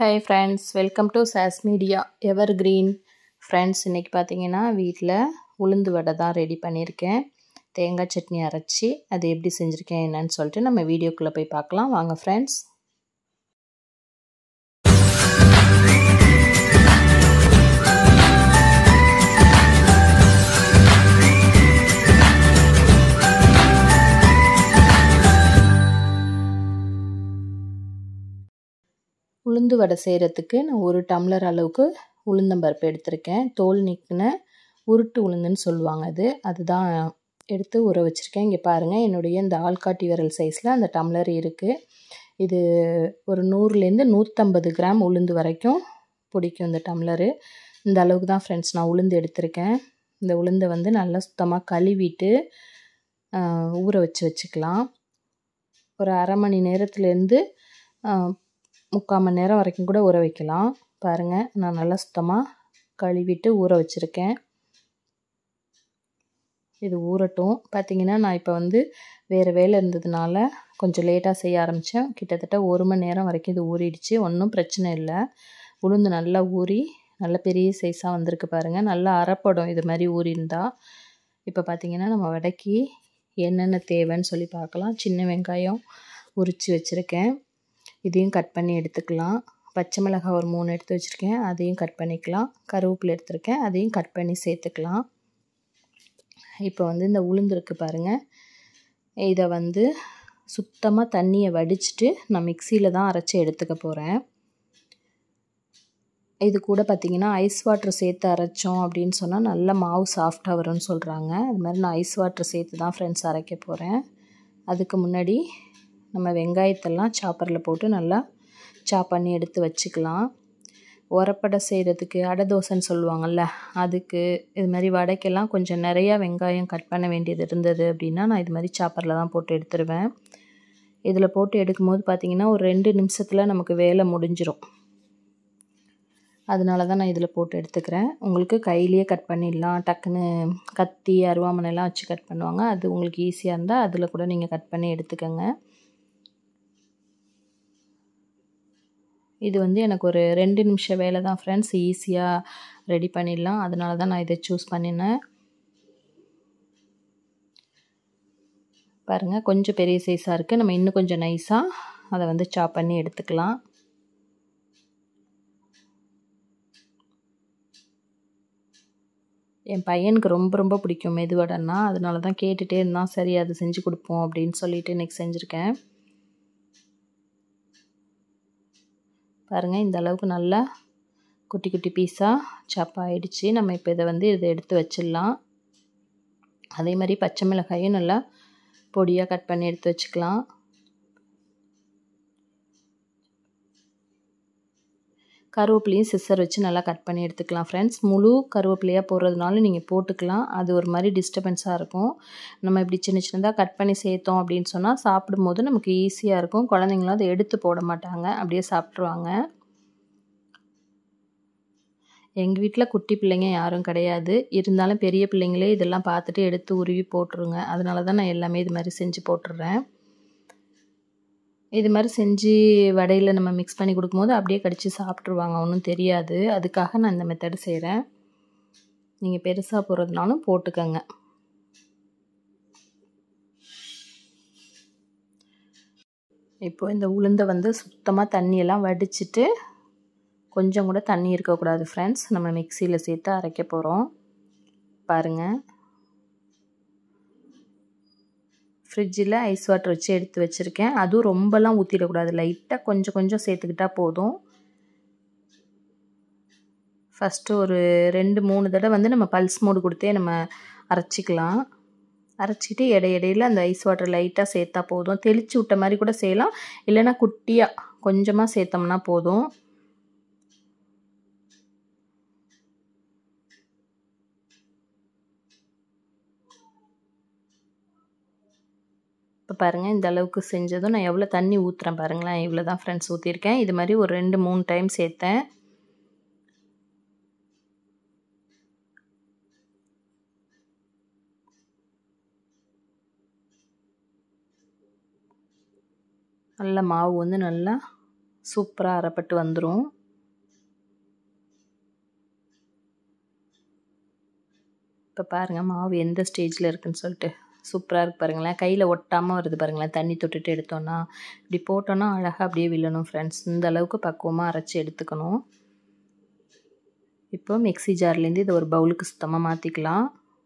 hi friends welcome to Sas media evergreen friends இன்றைக்கி பார்த்தீங்கன்னா வீட்டில் உளுந்து வடை தான் ரெடி பண்ணியிருக்கேன் தேங்காய் சட்னி அரைச்சி அது எப்படி செஞ்சுருக்கேன் என்னன்னு சொல்லிட்டு நம்ம வீடியோக்குள்ளே போய் பார்க்கலாம் வாங்க ஃப்ரெண்ட்ஸ் உளுந்து வடை செய்கிறதுக்கு நான் ஒரு டம்ளர் அளவுக்கு உளுந்தம்பருப்பு எடுத்திருக்கேன் தோல் நீக்கின உருட்டு உளுந்துன்னு சொல்லுவாங்க அது அதுதான் எடுத்து ஊற வச்சுருக்கேன் இங்கே பாருங்கள் என்னுடைய இந்த ஆள்காட்டி விரல் சைஸில் அந்த டம்ளர் இருக்குது இது ஒரு நூறுலேருந்து நூற்றம்பது கிராம் உளுந்து வரைக்கும் பிடிக்கும் இந்த டம்ளரு இந்த அளவுக்கு தான் ஃப்ரெண்ட்ஸ் நான் உளுந்து எடுத்திருக்கேன் இந்த உளுந்தை வந்து நல்லா சுத்தமாக கழுவிட்டு ஊற வச்சு வச்சுக்கலாம் ஒரு அரை மணி நேரத்துலேருந்து முக்கால் மணி நேரம் வரைக்கும் கூட ஊற வைக்கலாம் பாருங்கள் நான் நல்லா சுத்தமாக கழுவிட்டு ஊற வச்சுருக்கேன் இது ஊறட்டும் பார்த்திங்கன்னா நான் இப்போ வந்து வேறு வேலை இருந்ததுனால கொஞ்சம் லேட்டாக செய்ய ஆரம்பித்தேன் கிட்டத்தட்ட ஒரு மணி நேரம் வரைக்கும் இது ஊறிடுச்சு ஒன்றும் பிரச்சனை இல்லை உளுந்து நல்லா ஊறி நல்ல பெரிய சைஸாக வந்திருக்கு பாருங்கள் நல்லா அரைப்படும் இது மாதிரி ஊறியிருந்தா இப்போ பார்த்திங்கன்னா நம்ம வடைக்கு என்னென்ன தேவைன்னு சொல்லி பார்க்கலாம் சின்ன வெங்காயம் உரித்து வச்சுருக்கேன் இதையும் கட் பண்ணி எடுத்துக்கலாம் பச்சை மிளகாய் ஒரு மூணு எடுத்து வச்சுருக்கேன் அதையும் கட் பண்ணிக்கலாம் கருவேப்பிலை எடுத்துருக்கேன் அதையும் கட் பண்ணி சேர்த்துக்கலாம் இப்போ வந்து இந்த உளுந்து இருக்குது பாருங்கள் இதை வந்து சுத்தமாக தண்ணியை வடிச்சிட்டு நான் மிக்சியில் தான் அரைச்சி எடுத்துக்க போகிறேன் இது கூட பார்த்திங்கன்னா ஐஸ் வாட்ரு சேர்த்து அரைச்சோம் அப்படின்னு சொன்னால் நல்ல மாவு சாஃப்டாக வரும்னு சொல்கிறாங்க அது மாதிரி நான் ஐஸ் வாட்ரு சேர்த்து தான் ஃப்ரெண்ட்ஸ் அரைக்க போகிறேன் அதுக்கு முன்னாடி நம்ம வெங்காயத்தெல்லாம் சாப்பரில் போட்டு நல்லா சாப் பண்ணி எடுத்து வச்சுக்கலாம் உரப்படை செய்கிறதுக்கு அடை தோசைன்னு சொல்லுவாங்கள்ல அதுக்கு இது மாதிரி வடைக்கெல்லாம் கொஞ்சம் நிறையா வெங்காயம் கட் பண்ண வேண்டியது இருந்தது அப்படின்னா நான் இது மாதிரி சாப்பரில் தான் போட்டு எடுத்துருவேன் இதில் போட்டு எடுக்கும்போது பார்த்திங்கன்னா ஒரு ரெண்டு நிமிஷத்தில் நமக்கு வேலை முடிஞ்சிடும் அதனால தான் நான் இதில் போட்டு எடுத்துக்கிறேன் உங்களுக்கு கையிலேயே கட் பண்ணிடலாம் டக்குன்னு கத்தி அருவாமனைலாம் வச்சு கட் பண்ணுவாங்க அது உங்களுக்கு ஈஸியாக இருந்தால் அதில் கூட நீங்கள் கட் பண்ணி எடுத்துக்கோங்க இது வந்து எனக்கு ஒரு ரெண்டு நிமிஷம் வேலை தான் ஃப்ரெண்ட்ஸ் ஈஸியாக ரெடி பண்ணிடலாம் அதனால தான் நான் இதை சூஸ் பண்ணினேன் பாருங்கள் கொஞ்சம் பெரிய சைஸாக இருக்குது நம்ம இன்னும் கொஞ்சம் நைஸாக அதை வந்து சாப் பண்ணி எடுத்துக்கலாம் என் பையனுக்கு ரொம்ப ரொம்ப பிடிக்கும் மெதுவடைன்னா அதனால தான் கேட்டுகிட்டே இருந்தான் சரி அது செஞ்சு கொடுப்போம் அப்படின்னு சொல்லிட்டு இன்றைக்கி செஞ்சுருக்கேன் பாருங்கள் இந்த அளவுக்கு நல்லா குட்டி குட்டி பீஸாக சாப் ஆகிடுச்சு நம்ம இப்போ இதை வந்து இதை எடுத்து வச்சிடலாம் அதே மாதிரி பச்சை மிளகாயும் நல்லா பொடியாக கட் பண்ணி எடுத்து வச்சுக்கலாம் கருவேப்பிலையும் சிஸ்ஸர் வச்சு நல்லா கட் பண்ணி எடுத்துக்கலாம் ஃப்ரெண்ட்ஸ் முழு கருவேப்பிலையாக போடுறதுனால நீங்கள் போட்டுக்கலாம் அது ஒரு மாதிரி டிஸ்டர்பன்ஸாக இருக்கும் நம்ம இப்படி சின்ன சின்னதாக கட் பண்ணி சேர்த்தோம் அப்படின்னு சொன்னால் சாப்பிடும்போது நமக்கு ஈஸியாக இருக்கும் குழந்தைங்களும் அதை எடுத்து போட மாட்டாங்க அப்படியே சாப்பிட்ருவாங்க எங்கள் வீட்டில் குட்டி பிள்ளைங்க யாரும் கிடையாது இருந்தாலும் பெரிய பிள்ளைங்களே இதெல்லாம் பார்த்துட்டு எடுத்து உருவி போட்டுருங்க அதனால தான் நான் எல்லாமே இது மாதிரி செஞ்சு போட்டுடுறேன் இது மாதிரி செஞ்சு வடையில் நம்ம மிக்ஸ் பண்ணி கொடுக்கும்போது அப்படியே கடித்து சாப்பிட்ருவாங்க ஒன்றும் தெரியாது அதுக்காக நான் இந்த மெத்தடு செய்கிறேன் நீங்கள் பெருசாக போடுறதுனாலும் போட்டுக்கோங்க இப்போ இந்த உளுந்தை வந்து சுத்தமாக தண்ணியெல்லாம் வடிச்சிட்டு கொஞ்சம் கூட தண்ணி இருக்கக்கூடாது ஃப்ரெண்ட்ஸ் நம்ம மிக்சியில் சேர்த்து அரைக்க போகிறோம் பாருங்கள் ஃப்ரிட்ஜில் ஐஸ் வாட்டர் வச்சு எடுத்து வச்சுருக்கேன் அதுவும் ரொம்பலாம் ஊற்றிடக்கூடாது லைட்டாக கொஞ்சம் கொஞ்சம் சேர்த்துக்கிட்டால் போதும் ஃபஸ்ட்டு ஒரு ரெண்டு மூணு தடவை வந்து நம்ம பல்ஸ் மோடு கொடுத்தே நம்ம அரைச்சிக்கலாம் அரைச்சிட்டு இடையிடையில் அந்த ஐஸ் வாட்டர் லைட்டாக சேர்த்தா போதும் தெளித்து விட்ட மாதிரி கூட செய்யலாம் இல்லைன்னா குட்டியாக கொஞ்சமாக சேர்த்தோம்னா போதும் இப்போ பாருங்கள் இந்த அளவுக்கு செஞ்சதும் நான் எவ்வளோ தண்ணி ஊற்றுறேன் பாருங்களேன் இவ்வளோ தான் ஃப்ரெண்ட்ஸ் ஊற்றிருக்கேன் இது மாதிரி ஒரு ரெண்டு மூணு டைம் சேர்த்தேன் நல்ல மாவு வந்து நல்லா சூப்பராக அரைப்பட்டு வந்துடும் இப்போ பாருங்கள் மாவு எந்த ஸ்டேஜில் இருக்குன்னு சொல்லிட்டு சூப்பராக இருக்குது பாருங்களேன் கையில் ஒட்டாமல் வருது பாருங்களேன் தண்ணி தொட்டுட்டு எடுத்தோன்னா இப்படி போட்டோன்னா அழகாக அப்படியே விழணும் ஃப்ரெண்ட்ஸ் இந்த அளவுக்கு பக்குவமாக அரைச்சி எடுத்துக்கணும் இப்போ மிக்சி ஜார்லேருந்து இதை ஒரு பவுலுக்கு சுத்தமாக மாற்றிக்கலாம்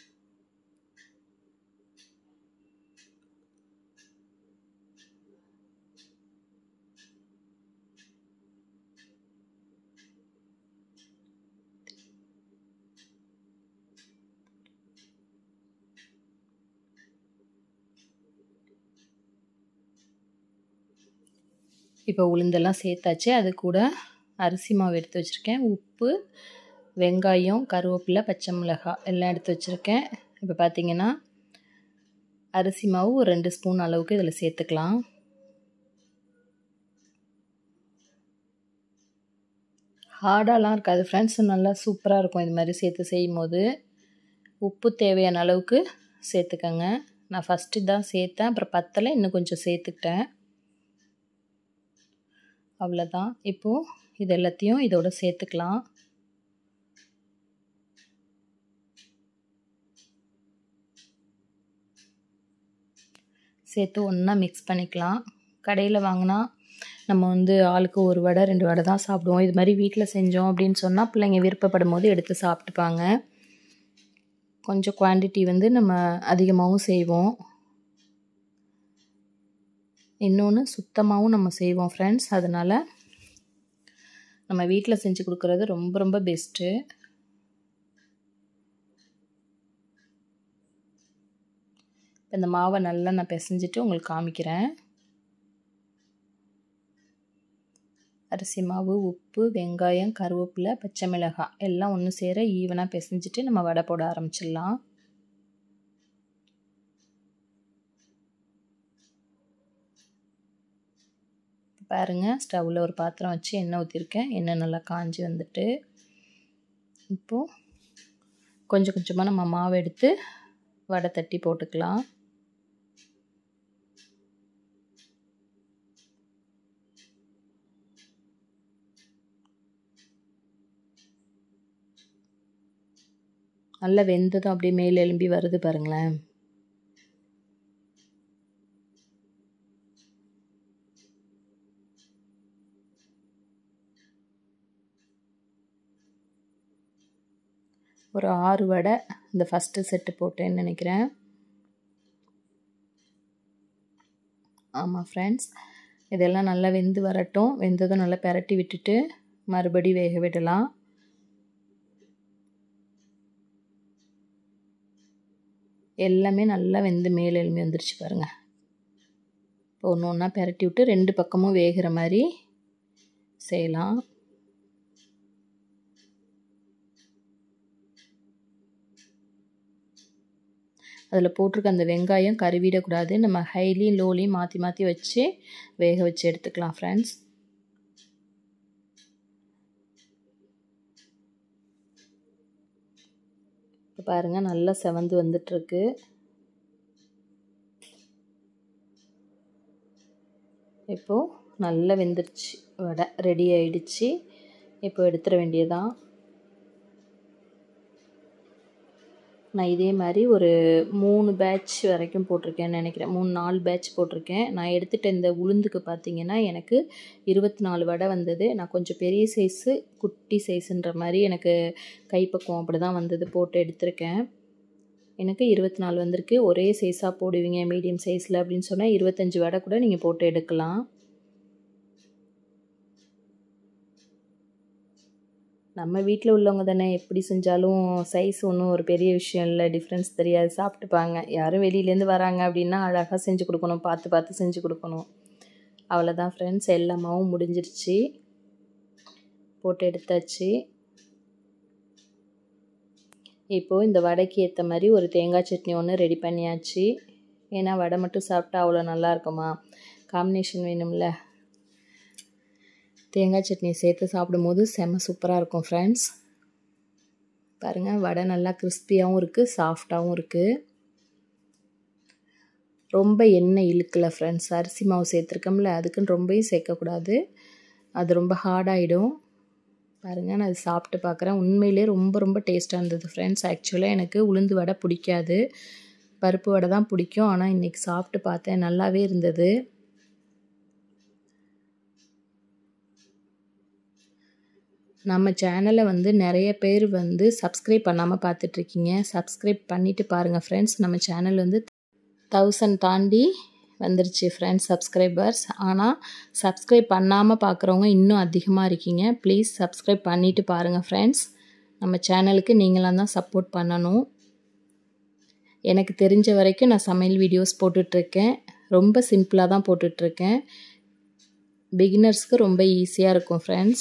இப்போ உளுந்தெல்லாம் சேர்த்தாச்சு அது கூட அரிசி மாவு எடுத்து வச்சுருக்கேன் உப்பு வெங்காயம் கருவேப்பிலை பச்சை மிளகாய் எல்லாம் எடுத்து வச்சுருக்கேன் இப்போ பார்த்தீங்கன்னா அரிசி மாவு ஒரு ரெண்டு ஸ்பூன் அளவுக்கு இதில் சேர்த்துக்கலாம் ஹார்டாலாம் இருக்காது ஃப்ரெண்ட்ஸ் நல்லா சூப்பராக இருக்கும் இது மாதிரி சேர்த்து செய்யும் போது உப்பு தேவையான அளவுக்கு சேர்த்துக்கங்க நான் ஃபஸ்ட்டு தான் சேர்த்தேன் அப்புறம் பத்தலை இன்னும் கொஞ்சம் சேர்த்துக்கிட்டேன் அவ்வளோதான் இப்போது இது எல்லாத்தையும் இதோட சேர்த்துக்கலாம் சேர்த்து ஒன்றா மிக்ஸ் பண்ணிக்கலாம் கடையில் வாங்கினா நம்ம வந்து ஆளுக்கு ஒரு வடை ரெண்டு வடை தான் சாப்பிடுவோம் இது மாதிரி வீட்டில் செஞ்சோம் அப்படின்னு சொன்னால் பிள்ளைங்க விருப்பப்படும் போது எடுத்து சாப்பிட்டுப்பாங்க கொஞ்சம் குவான்டிட்டி வந்து நம்ம அதிகமாகவும் செய்வோம் இன்னொன்று சுத்தமாகவும் நம்ம செய்வோம் ஃப்ரெண்ட்ஸ் அதனால் நம்ம வீட்டில் செஞ்சு கொடுக்குறது ரொம்ப ரொம்ப பெஸ்ட்டு இந்த மாவை நல்லா நான் பிசைஞ்சிட்டு உங்களுக்கு காமிக்கிறேன் அரிசி மாவு உப்பு வெங்காயம் கருவேப்பிலை பச்சை மிளகாய் எல்லாம் ஒன்று சேர ஈவனாக பிசைஞ்சிட்டு நம்ம வடை போட ஆரம்பிச்சிடலாம் பாருங்கள் ஸ்டவ்வில் ஒரு பாத்திரம் வச்சு எண்ணெய் ஊற்றிருக்கேன் எண்ணெய் நல்லா காஞ்சி வந்துட்டு இப்போது கொஞ்சம் கொஞ்சமாக நம்ம மாவு எடுத்து வடை தட்டி போட்டுக்கலாம் நல்லா வெந்ததும் அப்படியே மேல் எலும்பி வருது பாருங்களேன் ஒரு ஆறு வடை இந்த ஃபஸ்ட்டு செட்டு போட்டேன்னு நினைக்கிறேன் ஆமாம் ஃப்ரெண்ட்ஸ் இதெல்லாம் நல்லா வெந்து வரட்டும் வெந்ததும் நல்லா பெரட்டி விட்டுட்டு மறுபடி வேக விடலாம் எல்லாமே நல்லா வெந்து மேல் எலும்பி வந்துருச்சு பாருங்கள் இப்போ ஒன்று ஒன்றா பெரட்டி விட்டு ரெண்டு பக்கமும் வேகிற மாதிரி செய்யலாம் அதில் போட்டிருக்க அந்த வெங்காயம் கருவிடக்கூடாது நம்ம ஹைலியும் லோலையும் மாற்றி மாற்றி வச்சு வேக வச்சு எடுத்துக்கலாம் ஃப்ரெண்ட்ஸ் இப்போ பாருங்கள் நல்லா செவந்து வந்துட்டுருக்கு இப்போது நல்லா வெந்துருச்சு வடை ரெடி ஆயிடுச்சு இப்போ எடுத்துட வேண்டியதான் நான் இதே மாதிரி ஒரு மூணு பேட்ச் வரைக்கும் போட்டிருக்கேன்னு நினைக்கிறேன் மூணு நாலு பேட்ச் போட்டிருக்கேன் நான் எடுத்துகிட்ட இந்த உளுந்துக்கு பார்த்தீங்கன்னா எனக்கு இருபத்தி நாலு வடை வந்தது நான் கொஞ்சம் பெரிய சைஸு குட்டி சைஸுன்ற மாதிரி எனக்கு கைப்பக்குவம் அப்படி தான் வந்தது போட்டு எடுத்திருக்கேன் எனக்கு இருபத்தி நாலு வந்திருக்கு ஒரே சைஸாக போடுவீங்க மீடியம் சைஸில் அப்படின்னு சொன்னால் இருபத்தஞ்சி வடை கூட நீங்கள் போட்டு எடுக்கலாம் நம்ம வீட்டில் உள்ளவங்க தானே எப்படி செஞ்சாலும் சைஸ் ஒன்றும் ஒரு பெரிய விஷயம் இல்லை டிஃப்ரென்ஸ் தெரியாது சாப்பிட்டுப்பாங்க யாரும் வெளியிலேருந்து வராங்க அப்படின்னா அழகாக செஞ்சு கொடுக்கணும் பார்த்து பார்த்து செஞ்சு கொடுக்கணும் அவ்வளோதான் ஃப்ரெண்ட்ஸ் எல்லாமாவும் முடிஞ்சிருச்சு போட்டு எடுத்தாச்சு இப்போது இந்த வடைக்கு ஏற்ற மாதிரி ஒரு தேங்காய் சட்னி ஒன்று ரெடி பண்ணியாச்சு ஏன்னா வடை மட்டும் சாப்பிட்டா அவ்வளோ நல்லா இருக்குமா காம்பினேஷன் வேணும்ல தேங்காய் சட்னி சேர்த்து சாப்பிடும்போது செம்ம சூப்பராக இருக்கும் ஃப்ரெண்ட்ஸ் பாருங்கள் வடை நல்லா கிறிஸ்பியாகவும் இருக்குது சாஃப்டாகவும் இருக்குது ரொம்ப எண்ணெய் இழுக்கலை ஃப்ரெண்ட்ஸ் அரிசி மாவு சேர்த்துருக்கோம்ல அதுக்குன்னு ரொம்பவும் சேர்க்கக்கூடாது அது ரொம்ப ஹார்டாகிடும் பாருங்கள் நான் அது சாப்பிட்டு பார்க்குறேன் உண்மையிலே ரொம்ப ரொம்ப டேஸ்ட்டாக இருந்தது ஃப்ரெண்ட்ஸ் ஆக்சுவலாக எனக்கு உளுந்து வடை பிடிக்காது பருப்பு வடை தான் பிடிக்கும் ஆனால் இன்றைக்கி சாப்பிட்டு பார்த்தேன் நல்லாவே இருந்தது நம்ம சேனலை வந்து நிறைய பேர் வந்து சப்ஸ்கிரைப் பண்ணாமல் பார்த்துட்ருக்கீங்க சப்ஸ்கிரைப் பண்ணிவிட்டு பாருங்கள் ஃப்ரெண்ட்ஸ் நம்ம சேனல் வந்து தௌசண்ட் தாண்டி வந்துருச்சு ஃப்ரெண்ட்ஸ் சப்ஸ்கிரைபர்ஸ் ஆனால் சப்ஸ்கிரைப் பண்ணாமல் பார்க்குறவங்க இன்னும் அதிகமாக இருக்கீங்க ப்ளீஸ் சப்ஸ்கிரைப் பண்ணிவிட்டு பாருங்கள் ஃப்ரெண்ட்ஸ் நம்ம சேனலுக்கு நீங்களாம் தான் சப்போர்ட் பண்ணணும் எனக்கு தெரிஞ்ச வரைக்கும் நான் சமையல் வீடியோஸ் போட்டுட்ருக்கேன் ரொம்ப சிம்பிளாக தான் போட்டுட்ருக்கேன் பிகினர்ஸ்க்கு ரொம்ப ஈஸியாக இருக்கும் ஃப்ரெண்ட்ஸ்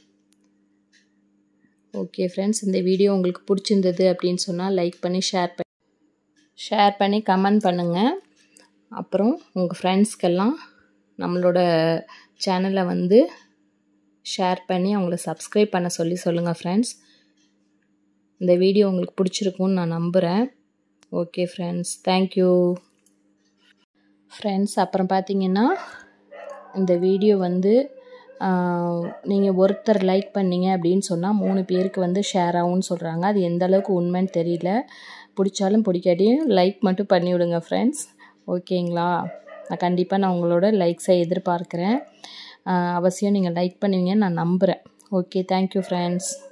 ஓகே ஃப்ரெண்ட்ஸ் இந்த வீடியோ உங்களுக்கு பிடிச்சிருந்தது அப்படின்னு சொன்னால் லைக் பண்ணி ஷேர் பண்ணி ஷேர் பண்ணி கமெண்ட் பண்ணுங்கள் அப்புறம் உங்கள் ஃப்ரெண்ட்ஸ்க்கெல்லாம் நம்மளோட சேனலை வந்து ஷேர் பண்ணி அவங்கள சப்ஸ்கிரைப் பண்ண சொல்லி சொல்லுங்கள் ஃப்ரெண்ட்ஸ் இந்த வீடியோ உங்களுக்கு பிடிச்சிருக்கும்னு நான் நம்புகிறேன் ஓகே ஃப்ரெண்ட்ஸ் தேங்க்யூ ஃப்ரெண்ட்ஸ் அப்புறம் பார்த்தீங்கன்னா இந்த வீடியோ வந்து நீங்கள் ஒருத்தர் லைக் பண்ணீங்க அப்படின்னு சொன்னால் மூணு பேருக்கு வந்து ஷேர் ஆகும்னு சொல்கிறாங்க அது எந்த அளவுக்கு உண்மைன்னு தெரியல பிடிச்சாலும் பிடிக்காட்டியும் லைக் மட்டும் பண்ணி விடுங்க ஃப்ரெண்ட்ஸ் ஓகேங்களா நான் கண்டிப்பாக நான் உங்களோட லைக்ஸை எதிர்பார்க்குறேன் அவசியம் நீங்கள் லைக் பண்ணுவீங்கன்னு நான் நம்புகிறேன் ஓகே தேங்க்யூ ஃப்ரெண்ட்ஸ்